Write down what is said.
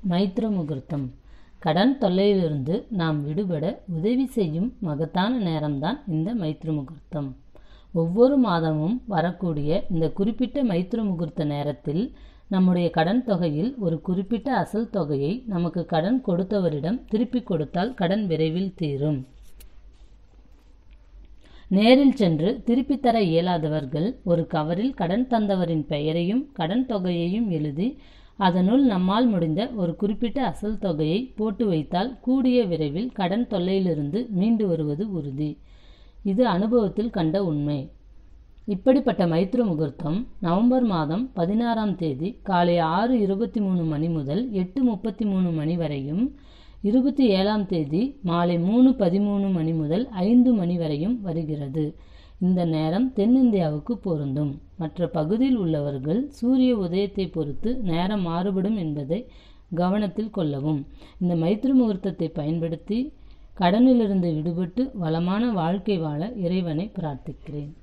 மைத்ர முகூர்த்தம் கடன் தொல்லையிலிருந்து நாம் விடுபட உதவி செய்யும் மகத்தான நேரம்தான் இந்த மைத்ர முகூர்த்தம் ஒவ்வொரு மாதமும் வரக்கூடிய இந்த குறிப்பிட்ட மைத்ர முகூர்த்த நேரத்தில் நம்முடைய கடன் தொகையில் ஒரு குறிப்பிட்ட அசல் தொகையை நமக்கு கடன் கொடுத்தவரிடம் திருப்பி கொடுத்தால் கடன் விரைவில் தீரும் நேரில் சென்று திருப்பி தர இயலாதவர்கள் ஒரு கவரில் கடன் தந்தவரின் பெயரையும் கடன் தொகையையும் எழுதி அதனுள் நம்மால் முடிந்த ஒரு குறிப்பிட்ட அசல் தொகையை போட்டு வைத்தால் கூடிய விரைவில் கடன் தொல்லையிலிருந்து மீண்டு வருவது உறுதி இது அனுபவத்தில் கண்ட உண்மை இப்படிப்பட்ட மைத்ர முகூர்த்தம் நவம்பர் மாதம் பதினாறாம் தேதி காலை ஆறு இருபத்தி மூணு மணி முதல் எட்டு முப்பத்தி மூணு மணி வரையும் இருபத்தி ஏழாம் தேதி மாலை மூணு பதிமூணு மணி முதல் ஐந்து மணி வரையும் வருகிறது இந்த நேரம் தென்னிந்தியாவுக்கு பொருந்தும் மற்ற பகுதியில் உள்ளவர்கள் சூரிய உதயத்தை பொறுத்து நேரம் மாறுபடும் என்பதை கவனத்தில் கொள்ளவும் இந்த மைத்ர முகூர்த்தத்தை பயன்படுத்தி கடனிலிருந்து விடுபட்டு வளமான வாழ்க்கை வாழ இறைவனை பிரார்த்திக்கிறேன்